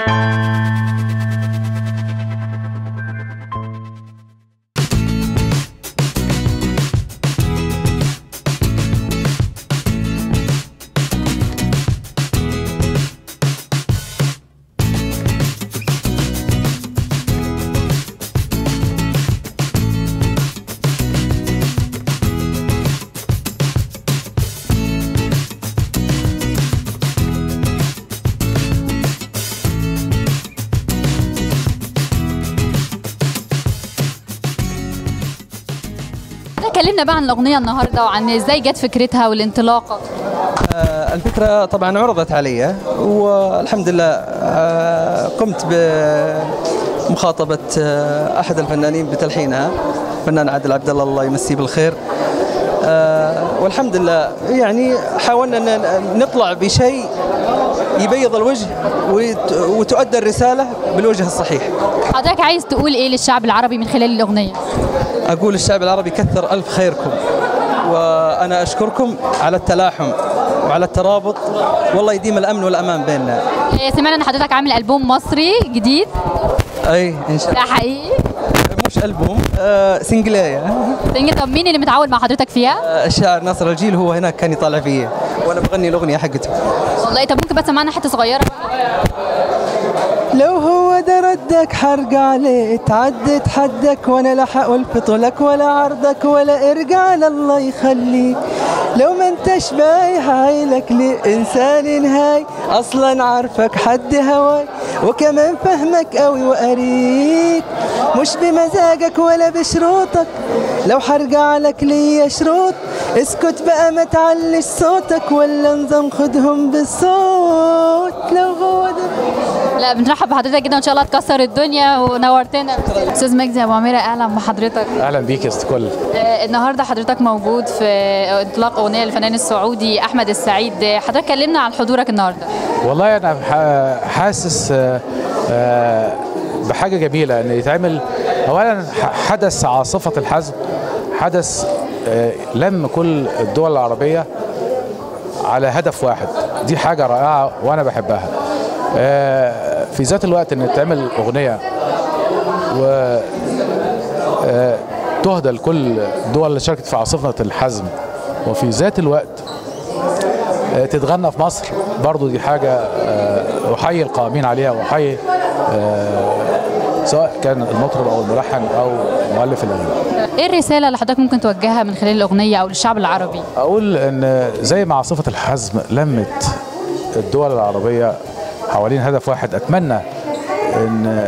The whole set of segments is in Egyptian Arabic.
كلمنا بقى عن الاغنيه النهارده وعن ازاي جت فكرتها والانطلاقه آه، الفكرة طبعا عرضت علي والحمد لله آه، قمت بمخاطبة آه، أحد الفنانين بتلحينها فنان عادل عبد الله الله يمسيه بالخير آه، والحمد لله يعني حاولنا أن نطلع بشيء يبيض الوجه وت- وتؤدى الرسالة بالوجه الصحيح حضرتك عايز تقول ايه للشعب العربي من خلال الاغنيه أقول الشعب العربي كثر ألف خيركم وأنا أشكركم على التلاحم وعلى الترابط والله يديم الأمن والأمان بيننا آه، سمعنا ان حضرتك عامل البوم مصري جديد أي إن شاء ده الله حقيقي مش ألبوم آه سنجلاية سنجل، طب مين اللي متعود مع حضرتك فيها آه الشاعر ناصر الجيل هو هناك كان يطالع فيا وأنا بغني الأغنية حقته والله طب ممكن بس تسمعنا حته صغيره لو هو ده ردك حرق عليه تعدت حدك وانا لا حقول لك ولا عرضك ولا ارجع الله يخليك لو ما انتش بايح عيلك لإنسان هاي اصلا عارفك حد هواي وكمان فهمك قوي وقريك مش بمزاجك ولا بشروطك لو حرجع لك ليا شروط اسكت بقى ما تعلش صوتك ولا نظام خدهم بالصوت لو هو ده لا بنرحب بحضرتك جدا وان شاء الله تكسر الدنيا ونورتنا استاذ مجدي ابو عميره اهلا بحضرتك اهلا بيك يا ست كل آه، النهارده حضرتك موجود في انطلاق اغنيه للفنان السعودي احمد السعيد آه، حضرتك كلمنا عن حضورك النهارده والله انا ح- حاسس آه، آه، بحاجه جميله ان يتعمل اولا ح- حدث عاصفه الحزم حدث آه، لم كل الدول العربيه على هدف واحد دي حاجه رائعه وانا بحبها آه، في ذات الوقت ان تعمل اغنيه و آه، تهدى لكل الدول اللي شاركت في عاصفه الحزم وفي ذات الوقت آه، تتغنى في مصر برضو دي حاجة آه، أحيي القائمين عليها وأحيي آه، سواء كان المطرب أو الملحن أو مؤلف الأغنية ايه الرساله اللي حضرتك ممكن توجهها من خلال الاغنيه او للشعب العربي أقول إن زي ما عاصفة الحزم لمت الدول العربية حوالين هدف واحد أتمنى إن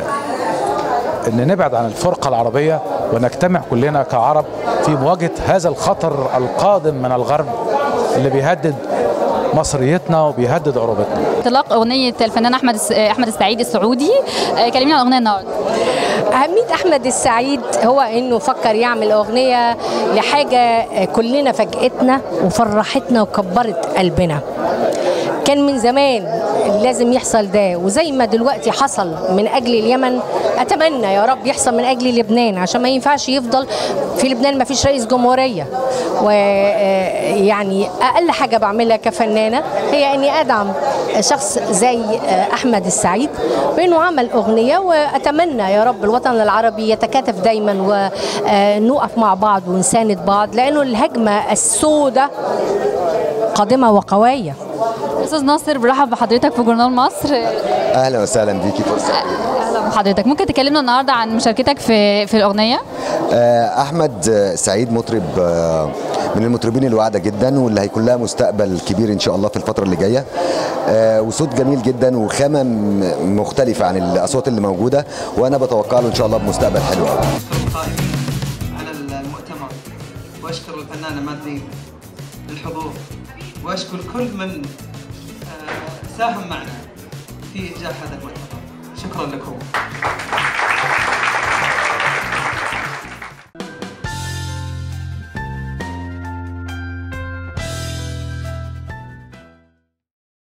إن نبعد عن الفرقة العربية ونجتمع كلنا كعرب في مواجهة هذا الخطر القادم من الغرب اللي بيهدد مصريتنا وبيهدد عروبتنا انطلاق اغنيه الفنان احمد الس- آه، احمد السعيد السعودي آه، كلمينا عن الاغنيه النهارده أهمية أحمد السعيد هو إنه فكر يعمل أغنية لحاجة كلنا فاجأتنا وفرحتنا وكبرت قلبنا كان من زمان لازم يحصل ده وزي ما دلوقتي حصل من أجل اليمن أتمنى يا رب يحصل من أجل لبنان عشان ما ينفعش يفضل في لبنان ما فيش رئيس جمهورية ويعني أقل حاجة بعملها كفنانة هي إني أدعم شخص زي أحمد السعيد بأنه عمل أغنية وأتمنى يا رب الوطن العربي يتكاتف دايما ونقف مع بعض ونساند بعض لأنه الهجمة السوداء قادمة وقوية استاذ ناصر برحب بحضرتك في جورنال مصر اهلا وسهلا بيكي فرصه اهلا بحضرتك ممكن تكلمنا النهارده عن مشاركتك في في الاغنيه آه، احمد آه، سعيد مطرب آه، من المطربين الواعده جدا واللي هيكون لها مستقبل كبير ان شاء الله في الفتره اللي جايه آه، وصوت جميل جدا وخامه م- مختلفه عن الاصوات اللي موجوده وانا بتوقع له ان شاء الله بمستقبل حلو قوي القائمين على المؤتمر واشكر الفنانه مادرين للحضور واشكر كل من آه، ساهم معنا في انجاح هذا المؤتمر شكرا لكم